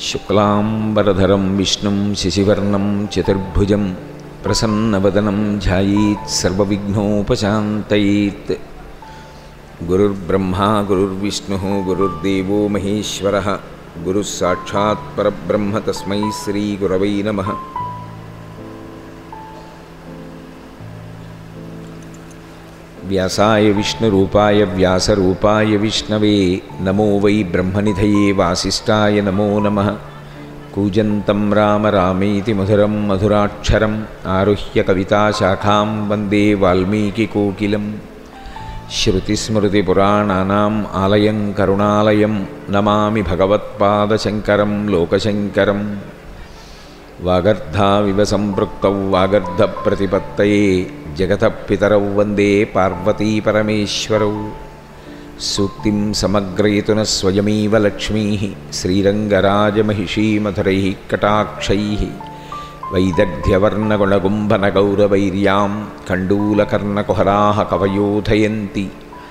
శుక్లాంబరధరం విష్ణుం శశివర్ణం చతుర్భుజం ప్రసన్నవదనం ధ్యాయేత్ సర్వవిఘ్నోపశాంతయేత్ గురుర్బ్రహ్మా గురుర్విష్ణు గురుర్దేవో మహేశ్వర గురుः సాక్షాత్ పరబ్రహ్మ తస్మై శ్రీగురవై నమః వ్యాసాయ విష్ణురూపాయ వ్యాసరూపాయ విష్ణవే నమో వై బ్రహ్మనిధయే వాసిష్టాయ నమో నమః కూజంతం రామ రామేతి మధురం మధురాక్షరం ఆరుహ్య కవితాశాఖాం వందే వాల్మీకికోకిలం శృతిస్మృతిపురాణానాం ఆలయం కరుణాలయం నమామి భగవత్పాదశంకరం లోకశంకరం వాగర్ధావివ సంపృక్తౌ వాగర్ధప్రతిపత్తయే జగతః పితరౌ వందే పార్వతీపరమేశ్వరౌ సూక్తిం సమగ్రయతున స్వయమీవ లక్ష్మీ శ్రీరంగరాజమహిషీమధురైः కటాక్షైः వైదగ్ధ్యవర్ణగుణగుంభనగౌరవైర్యాం కండూలకర్ణకుహరాः కవయోధయంతి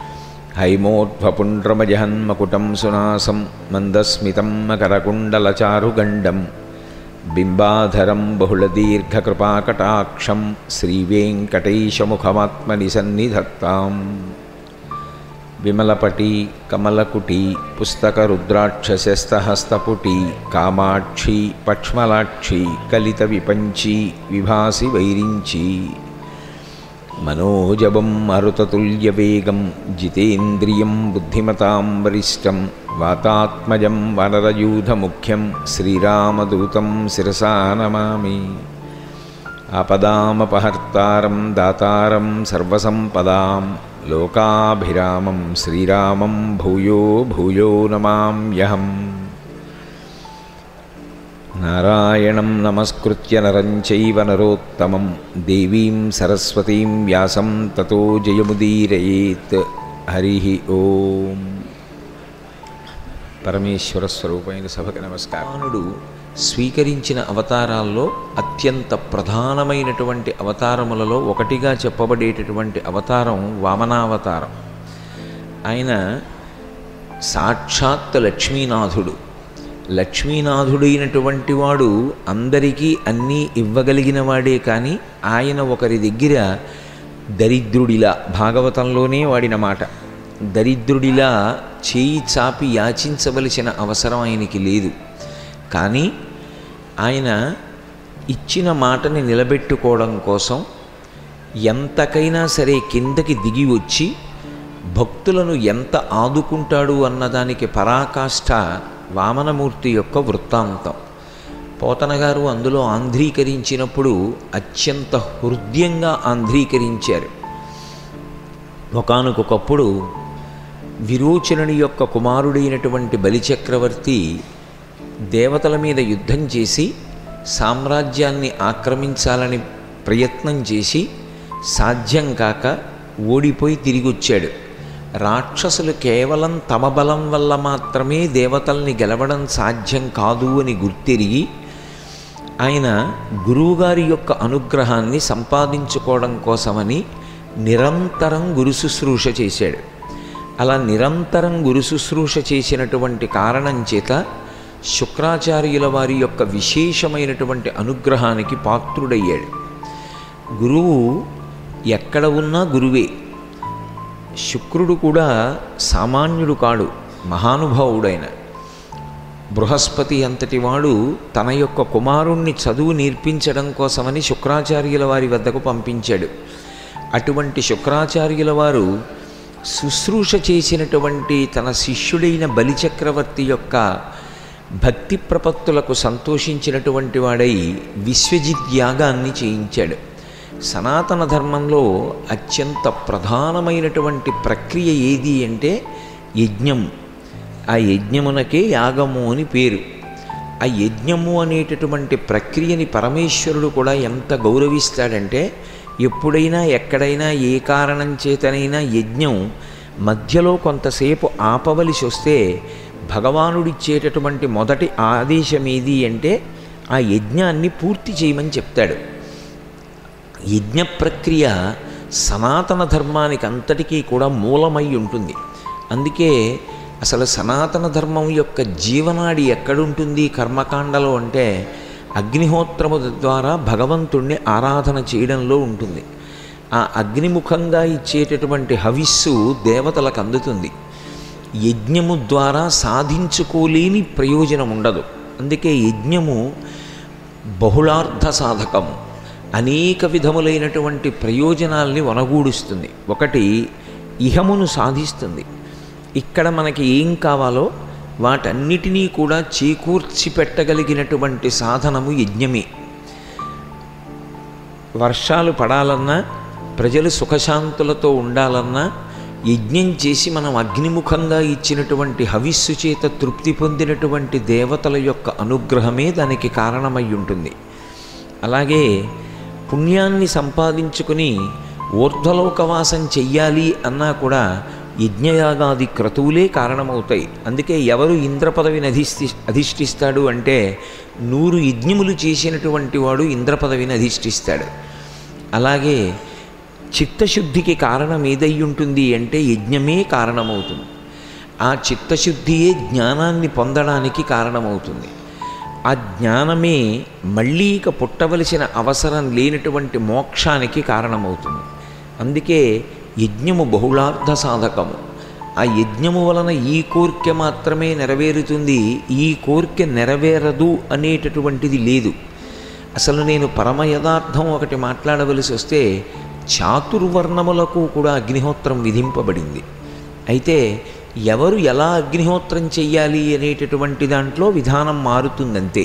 హైమోర్ధ్వపుండ్రమజహన్మకుటం సునాసం మందస్మితం మకరకుండలచారుగండం బింబాధరం బహుళదీర్ఘకృపాకటాక్షం శ్రీవేంకటేశముఖమాత్మని సన్నిధత్తాం విమలపటి కమలకుటి పుస్తకరుద్రాక్షశస్తహస్తపుటి కామాక్షి పక్ష్మలాక్షి కలిత విపంచి విభాసి వైరించి మనోజవం మరుతతుల్యవేగం జితేంద్రియం బుద్ధిమతాం వరిష్టం వాతాత్మజం వనరయూధముఖ్యం శ్రీరామదూతం శిరసా నమామి ఆపదామపహర్తారం దాతారం సర్వసంపదాం లోకాభిరామం శ్రీరామం భూయో భూయో నమామ్యహం నారాయణం నమస్కృత్య నరం చైవ నరోత్తమం దేవీం సరస్వతీం వ్యాసం తతో జయముదీరయేత్ హరి ఓం పరమేశ్వర స్వరూపమైన సభకు నమస్కారానుడు స్వీకరించిన అవతారాల్లో అత్యంత ప్రధానమైనటువంటి అవతారములలో ఒకటిగా చెప్పబడేటటువంటి అవతారం వామనావతారం ఆయన సాక్షాత్ లక్ష్మీనాథుడు లక్ష్మీనాథుడైనటువంటి వాడు అందరికీ అన్నీ ఇవ్వగలిగిన వాడే కానీ ఆయన ఒకరి దగ్గర దరిద్రుడిలా భాగవతంలోనే వాడిన మాట దరిద్రుడిలా చేయి చాపి యాచించవలసిన అవసరం ఆయనకి లేదు కానీ ఆయన ఇచ్చిన మాటని నిలబెట్టుకోవడం కోసం ఎంతకైనా సరే కిందకి దిగి వచ్చి భక్తులను ఎంత ఆదుకుంటాడు అన్నదానికి పరాకాష్ఠ వామనమూర్తి యొక్క వృత్తాంతం పోతన గారు అందులో ఆంధ్రీకరించినప్పుడు అత్యంత హృదయంగా ఆంధ్రీకరించారు ఒకనకొకప్పుడు విరోచనుని యొక్క కుమారుడైనటువంటి బలిచక్రవర్తి దేవతల మీద యుద్ధం చేసి సామ్రాజ్యాన్ని ఆక్రమించాలని ప్రయత్నం చేసి సాధ్యం కాక ఓడిపోయి తిరిగి వచ్చాడు రాక్షసులు కేవలం తమ బలం వల్ల మాత్రమే దేవతల్ని గెలవడం సాధ్యం కాదు అని గుర్తిరిగి ఆయన గురువుగారి యొక్క అనుగ్రహాన్ని సంపాదించుకోవడం కోసమని నిరంతరం గురు శుశ్రూష చేశాడు అలా నిరంతరం గురు శుశ్రూష చేసినటువంటి కారణం చేత శుక్రాచార్యుల వారి యొక్క విశేషమైనటువంటి అనుగ్రహానికి పాత్రుడయ్యాడు గురువు ఎక్కడ ఉన్నా గురువే శుక్రుడు కూడా సామాన్యుడు కాడు మహానుభావుడైన బృహస్పతి అంతటి వాడు తన యొక్క కుమారుణ్ణి చదువు నేర్పించడం కోసమని శుక్రాచార్యుల వారి వద్దకు పంపించాడు అటువంటి శుక్రాచార్యుల వారు శుశ్రూష చేసినటువంటి తన శిష్యుడైన బలిచక్రవర్తి యొక్క భక్తి ప్రపత్తులకు సంతోషించినటువంటి వాడై విశ్వజిత్ యాగాన్ని చేయించాడు సనాతన ధర్మంలో అత్యంత ప్రధానమైనటువంటి ప్రక్రియ ఏది అంటే యజ్ఞం ఆ యజ్ఞమునకే యాగము అని పేరు ఆ యజ్ఞము అనేటటువంటి ప్రక్రియని పరమేశ్వరుడు కూడా ఎంత గౌరవిస్తాడంటే ఎప్పుడైనా ఎక్కడైనా ఏ కారణం చేతనైనా యజ్ఞం మధ్యలో కొంతసేపు ఆపవలసి వస్తే భగవానుడిచ్చేటటువంటి మొదటి ఆదేశం ఏది అంటే ఆ యజ్ఞాన్ని పూర్తి చేయమని చెప్తాడు యజ్ఞ ప్రక్రియ సనాతన ధర్మానికి అంతటికీ కూడా మూలమై ఉంటుంది అందుకే అసలు సనాతన ధర్మం యొక్క జీవనాడి ఎక్కడుంటుంది కర్మకాండలో అంటే అగ్నిహోత్రము ద్వారా భగవంతుణ్ణి ఆరాధన చేయడంలో ఉంటుంది ఆ అగ్నిముఖంగా ఇచ్చేటటువంటి హవిస్సు దేవతలకు అందుతుంది యజ్ఞము ద్వారా సాధించుకోలేని ప్రయోజనం ఉండదు అందుకే యజ్ఞము బహుళార్థ సాధకము అనేక విధములైనటువంటి ప్రయోజనాల్ని వనగూడుస్తుంది ఒకటి ఇహమును సాధిస్తుంది ఇక్కడ మనకి ఏం కావాలో వాటన్నిటినీ కూడా చేకూర్చి పెట్టగలిగినటువంటి సాధనము యజ్ఞమే వర్షాలు పడాలన్నా ప్రజలు సుఖశాంతులతో ఉండాలన్నా యజ్ఞం చేసి మనం అగ్నిముఖంగా ఇచ్చినటువంటి హవిస్సు చేత తృప్తి పొందినటువంటి దేవతల యొక్క అనుగ్రహమే దానికి కారణమై ఉంటుంది అలాగే పుణ్యాన్ని సంపాదించుకుని ఊర్ధ్వలోకవాసం చెయ్యాలి అన్నా కూడా యజ్ఞయాగాది క్రతువులే కారణమవుతాయి అందుకే ఎవరు ఇంద్ర పదవిని అధిష్ఠి అధిష్ఠిస్తాడు అంటే నూరు యజ్ఞములు చేసినటువంటి వాడు ఇంద్ర పదవిని అధిష్ఠిస్తాడు అలాగే చిత్తశుద్ధికి కారణం ఏదై ఉంటుంది అంటే యజ్ఞమే కారణమవుతుంది ఆ చిత్తశుద్ధియే జ్ఞానాన్ని పొందడానికి కారణమవుతుంది ఆ జ్ఞానమే మళ్ళీ ఇక పుట్టవలసిన అవసరం లేనటువంటి మోక్షానికి కారణమవుతుంది అందుకే యజ్ఞము బహుళార్థ సాధకము ఆ యజ్ఞము వలన ఈ కోరిక మాత్రమే నెరవేరుతుంది ఈ కోరిక నెరవేరదు అనేటటువంటిది లేదు అసలు నేను పరమ యథార్థం ఒకటి మాట్లాడవలసి వస్తే చాతుర్వర్ణములకు కూడా అగ్నిహోత్రం విధింపబడింది అయితే ఎవరు ఎలా అగ్నిహోత్రం చెయ్యాలి అనేటటువంటి దాంట్లో విధానం మారుతుందంతే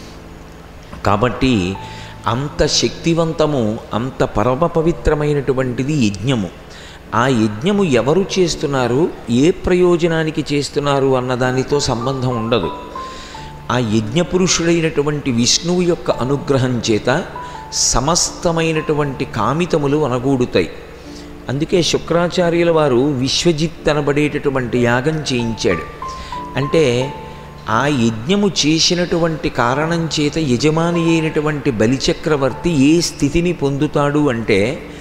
కాబట్టి అంత శక్తివంతము అంత పరమ పవిత్రమైనటువంటిది యజ్ఞము ఆ యజ్ఞము ఎవరు చేస్తున్నారు ఏ ప్రయోజనానికి చేస్తున్నారు అన్నదానితో సంబంధం ఉండదు ఆ యజ్ఞపురుషుడైనటువంటి విష్ణువు యొక్క అనుగ్రహం చేత సమస్తమైనటువంటి కామితములు అనగూడుతాయి అందుకే శుక్రాచార్యుల వారు విశ్వజిత్ అనబడేటటువంటి యాగం చేయించాడు అంటే ఆ యజ్ఞము చేసినటువంటి కారణం చేత యజమాని అయినటువంటి బలిచక్రవర్తి ఏ స్థితిని పొందుతాడు అంటే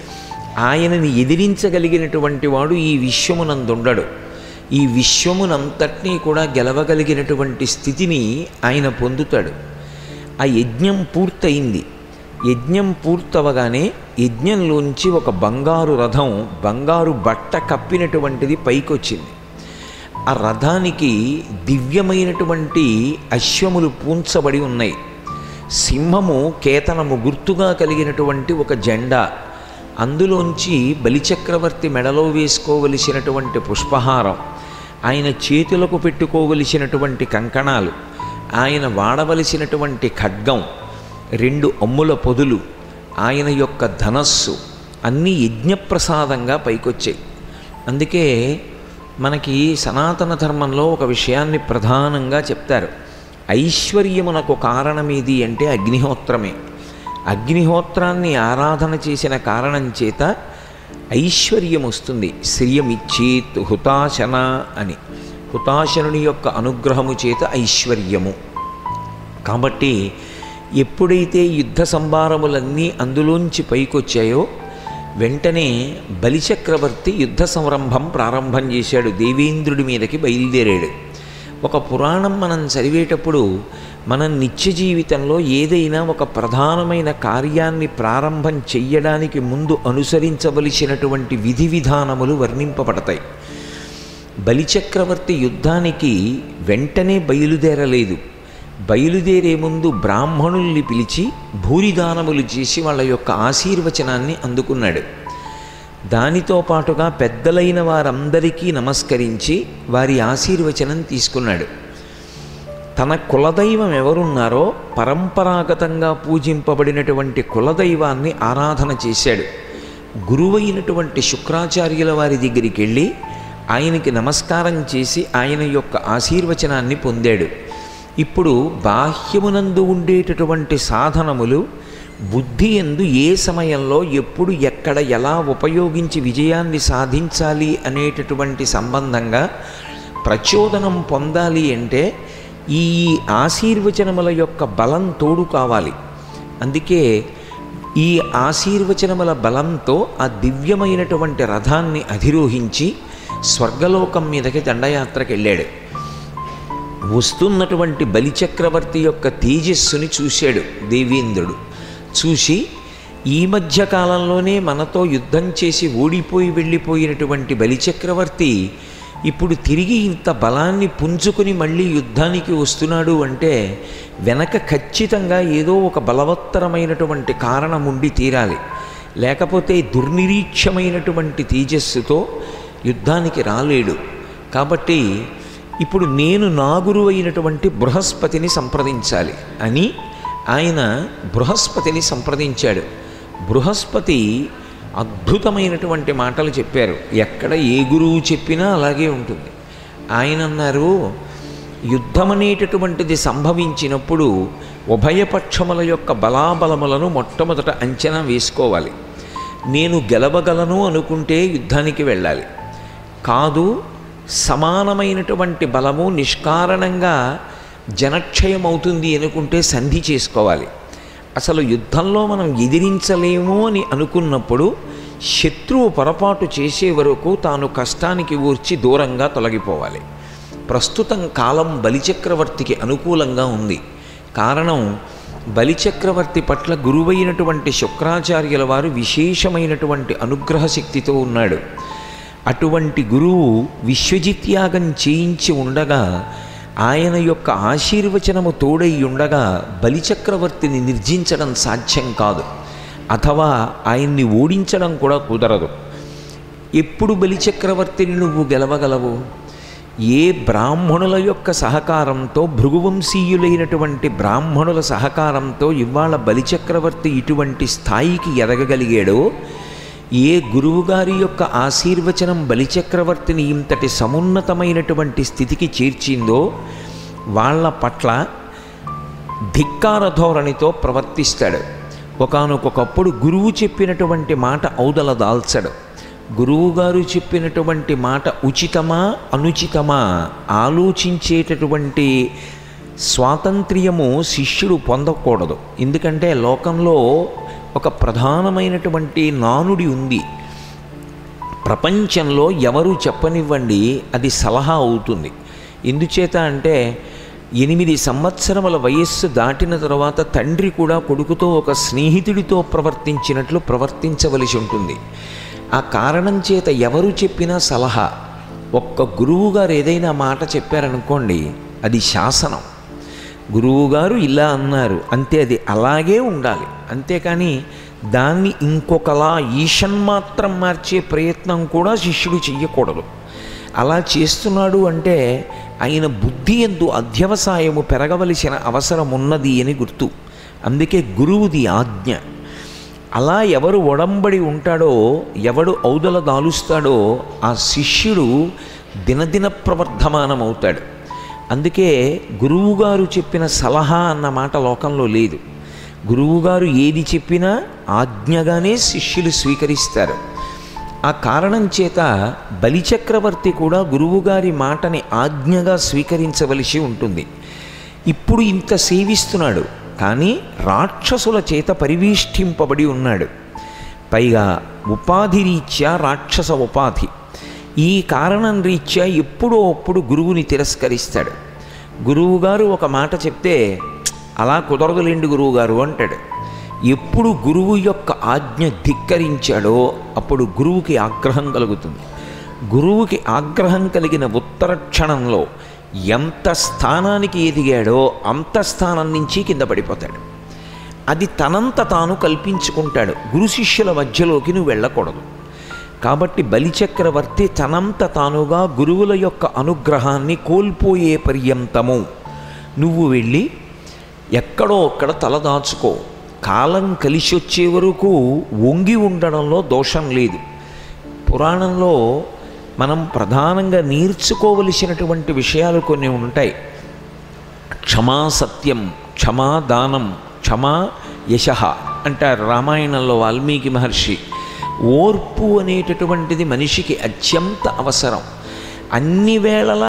ఆయనని ఎదిరించగలిగినటువంటి వాడు ఈ విశ్వమునందుండడు ఈ విశ్వమునంతటినీ కూడా గెలవగలిగినటువంటి స్థితిని ఆయన పొందుతాడు ఆ యజ్ఞం పూర్తయింది యజ్ఞం పూర్తవగానే యజ్ఞంలోంచి ఒక బంగారు రథం బంగారు బట్ట కప్పినటువంటిది పైకొచ్చింది ఆ రథానికి దివ్యమైనటువంటి అశ్వములు పూంచబడి ఉన్నాయి సింహము కేతనము గుర్తుగా కలిగినటువంటి ఒక జెండా అందులోంచి బలిచక్రవర్తి మెడలో వేసుకోవలసినటువంటి పుష్పహారం ఆయన చేతులకు పెట్టుకోవలసినటువంటి కంకణాలు ఆయన వాడవలసినటువంటి ఖడ్గం రెండు అమ్ముల పొదులు ఆయన యొక్క ధనస్సు అన్నీ యజ్ఞప్రసాదంగా పైకొచ్చాయి అందుకే మనకి సనాతన ధర్మంలో ఒక విషయాన్ని ప్రధానంగా చెప్తారు ఐశ్వర్యమునకు కారణమేది అంటే అగ్నిహోత్రమే అగ్నిహోత్రాన్ని ఆరాధన చేసిన కారణం చేత ఐశ్వర్యం వస్తుంది శ్రియమిచ్చేత్ హుతాశన అని హుతాశనుని యొక్క అనుగ్రహము చేత ఐశ్వర్యము కాబట్టి ఎప్పుడైతే యుద్ధ సంభారములన్నీ అందులోంచి పైకొచ్చాయో వెంటనే బలిచక్రవర్తి యుద్ధ సంరంభం ప్రారంభం చేశాడు దేవేంద్రుడి మీదకి బయలుదేరాడు ఒక పురాణం మనం చదివేటప్పుడు మనం నిత్య జీవితంలో ఏదైనా ఒక ప్రధానమైన కార్యాన్ని ప్రారంభం చెయ్యడానికి ముందు అనుసరించవలసినటువంటి విధి విధానములు వర్ణింపబడతాయి బలిచక్రవర్తి యుద్ధానికి వెంటనే బయలుదేరలేదు బయలుదేరే ముందు బ్రాహ్మణుల్ని పిలిచి భూరిదానములు చేసి వాళ్ళ యొక్క ఆశీర్వచనాన్ని అందుకున్నాడు దానితో పాటుగా పెద్దలైన వారందరికీ నమస్కరించి వారి ఆశీర్వచనం తీసుకున్నాడు తన కులదైవం ఎవరున్నారో పరంపరాగతంగా పూజింపబడినటువంటి కులదైవాన్ని ఆరాధన చేశాడు గురువైనటువంటి శుక్రాచార్యుల వారి దగ్గరికి వెళ్ళి ఆయనకి నమస్కారం చేసి ఆయన యొక్క ఆశీర్వచనాన్ని పొందాడు ఇప్పుడు బాహ్యమునందు ఉండేటటువంటి సాధనములు బుద్ధి ఎందు ఏ సమయంలో ఎప్పుడు ఎక్కడ ఎలా ఉపయోగించి విజయాన్ని సాధించాలి అనేటటువంటి సంబంధంగా ప్రచోదనం పొందాలి అంటే ఈ ఆశీర్వచనముల యొక్క బలం తోడు కావాలి అందుకే ఈ ఆశీర్వచనముల బలంతో ఆ దివ్యమైనటువంటి రథాన్ని అధిరోహించి స్వర్గలోకం మీదకి దండయాత్రకి వెళ్ళాడు వస్తున్నటువంటి బలిచక్రవర్తి యొక్క తేజస్సుని చూశాడు దేవేంద్రుడు చూసి ఈ మధ్య కాలంలోనే మనతో యుద్ధం చేసి ఓడిపోయి వెళ్ళిపోయినటువంటి బలిచక్రవర్తి ఇప్పుడు తిరిగి ఇంత బలాన్ని పుంజుకుని మళ్ళీ యుద్ధానికి వస్తున్నాడు అంటే వెనక ఖచ్చితంగా ఏదో ఒక బలవత్తరమైనటువంటి కారణం ఉండి తీరాలి లేకపోతే దుర్నిరీక్షమైనటువంటి తేజస్సుతో యుద్ధానికి రాలేడు కాబట్టి ఇప్పుడు నేను నా గురువు అయినటువంటి బృహస్పతిని సంప్రదించాలి అని ఆయన బృహస్పతిని సంప్రదించాడు బృహస్పతి అద్భుతమైనటువంటి మాటలు చెప్పారు ఎక్కడ ఏ గురువు చెప్పినా అలాగే ఉంటుంది ఆయన అన్నారు యుద్ధం అనేటటువంటిది సంభవించినప్పుడు ఉభయపక్షముల యొక్క బలాబలములను మొట్టమొదట అంచనా వేసుకోవాలి నేను గెలవగలను అనుకుంటే యుద్ధానికి వెళ్ళాలి కాదు సమానమైనటువంటి బలము నిష్కారణంగా జనక్షయం అవుతుంది అనుకుంటే సంధి చేసుకోవాలి అసలు యుద్ధంలో మనం ఎదిరించలేము అని అనుకున్నప్పుడు శత్రువు పొరపాటు చేసే వరకు తాను కష్టానికి ఊర్చి దూరంగా తొలగిపోవాలి ప్రస్తుతం కాలం బలిచక్రవర్తికి అనుకూలంగా ఉంది కారణం బలిచక్రవర్తి పట్ల గురువైనటువంటి శుక్రాచార్యుల వారు విశేషమైనటువంటి అనుగ్రహ శక్తితో ఉన్నాడు అటువంటి గురువు విశ్వజిత్యాగం చేయించి ఉండగా ఆయన యొక్క ఆశీర్వచనము తోడై ఉండగా బలిచక్రవర్తిని నిర్జించడం సాధ్యం కాదు అథవా ఆయన్ని ఓడించడం కూడా కుదరదు ఎప్పుడు బలిచక్రవర్తిని నువ్వు గెలవగలవు ఏ బ్రాహ్మణుల యొక్క సహకారంతో భృగువంశీయులైనటువంటి బ్రాహ్మణుల సహకారంతో ఇవాళ బలిచక్రవర్తి ఇటువంటి స్థాయికి ఎదగగలిగాడో ఏ గురువుగారి యొక్క ఆశీర్వచనం బలిచక్రవర్తిని ఇంతటి సమున్నతమైనటువంటి స్థితికి చేర్చిందో వాళ్ళ పట్ల ధిక్కార ధోరణితో ప్రవర్తిస్తాడు ఒకానొకప్పుడు గురువు చెప్పినటువంటి మాట ఔదల దాల్చడు గురువుగారు చెప్పినటువంటి మాట ఉచితమా అనుచితమా ఆలోచించేటటువంటి స్వాతంత్ర్యము శిష్యుడు పొందకూడదు ఎందుకంటే లోకంలో ఒక ప్రధానమైనటువంటి నానుడి ఉంది ప్రపంచంలో ఎవరు చెప్పనివ్వండి అది సలహా అవుతుంది ఎందుచేత అంటే ఎనిమిది సంవత్సరముల వయస్సు దాటిన తర్వాత తండ్రి కూడా కొడుకుతో ఒక స్నేహితుడితో ప్రవర్తించినట్లు ప్రవర్తించవలసి ఉంటుంది ఆ కారణం చేత ఎవరు చెప్పినా సలహా ఒక్క గురువుగారు ఏదైనా మాట చెప్పారనుకోండి అది శాసనం గురువుగారు ఇలా అన్నారు అంతే అది అలాగే ఉండాలి అంతేకాని దాన్ని ఇంకొకలా ఈషన్మాత్రం మార్చే ప్రయత్నం కూడా శిష్యుడు చెయ్యకూడదు అలా చేస్తున్నాడు అంటే ఆయన బుద్ధి ఎందు అధ్యవసాయము పెరగవలసిన అవసరం ఉన్నది అని గుర్తు అందుకే గురువుది ఆజ్ఞ అలా ఎవరు ఒడంబడి ఉంటాడో ఎవడు ఔదల దాలుస్తాడో ఆ శిష్యుడు దినదిన ప్రవర్ధమానమవుతాడు అందుకే గురువుగారు చెప్పిన సలహా అన్న మాట లోకంలో లేదు గురువుగారు ఏది చెప్పినా ఆజ్ఞగానే శిష్యులు స్వీకరిస్తారు ఆ కారణం చేత బలిచక్రవర్తి కూడా గురువుగారి మాటని ఆజ్ఞగా స్వీకరించవలసి ఉంటుంది ఇప్పుడు ఇంత సేవిస్తున్నాడు కానీ రాక్షసుల చేత పరివేష్టింపబడి ఉన్నాడు పైగా ఉపాధి రీత్యా రాక్షస ఉపాధి ఈ కారణం రీత్యా ఎప్పుడో అప్పుడు గురువుని తిరస్కరిస్తాడు గురువుగారు ఒక మాట చెప్తే అలా కుదరదులేండి గురువుగారు అంటాడు ఎప్పుడు గురువు యొక్క ఆజ్ఞ ధిక్కరించాడో అప్పుడు గురువుకి ఆగ్రహం కలుగుతుంది గురువుకి ఆగ్రహం కలిగిన ఉత్తర క్షణంలో ఎంత స్థానానికి ఎదిగాడో అంత స్థానం నుంచి కింద పడిపోతాడు అది తనంత తాను కల్పించుకుంటాడు గురు శిష్యుల మధ్యలోకి నువ్వు వెళ్ళకూడదు కాబట్టి బలిచక్రవర్తి తనంత తానుగా గురువుల యొక్క అనుగ్రహాన్ని కోల్పోయే పర్యంతము నువ్వు వెళ్ళి ఎక్కడో ఒక్కడ తలదాచుకో కాలం కలిసి వచ్చే వరకు వంగి ఉండడంలో దోషం లేదు పురాణంలో మనం ప్రధానంగా నేర్చుకోవలసినటువంటి విషయాలు కొన్ని ఉంటాయి క్షమా సత్యం క్షమా దానం క్షమా యశ అంటారు రామాయణంలో వాల్మీకి మహర్షి ఓర్పు అనేటటువంటిది మనిషికి అత్యంత అవసరం అన్ని వేళలా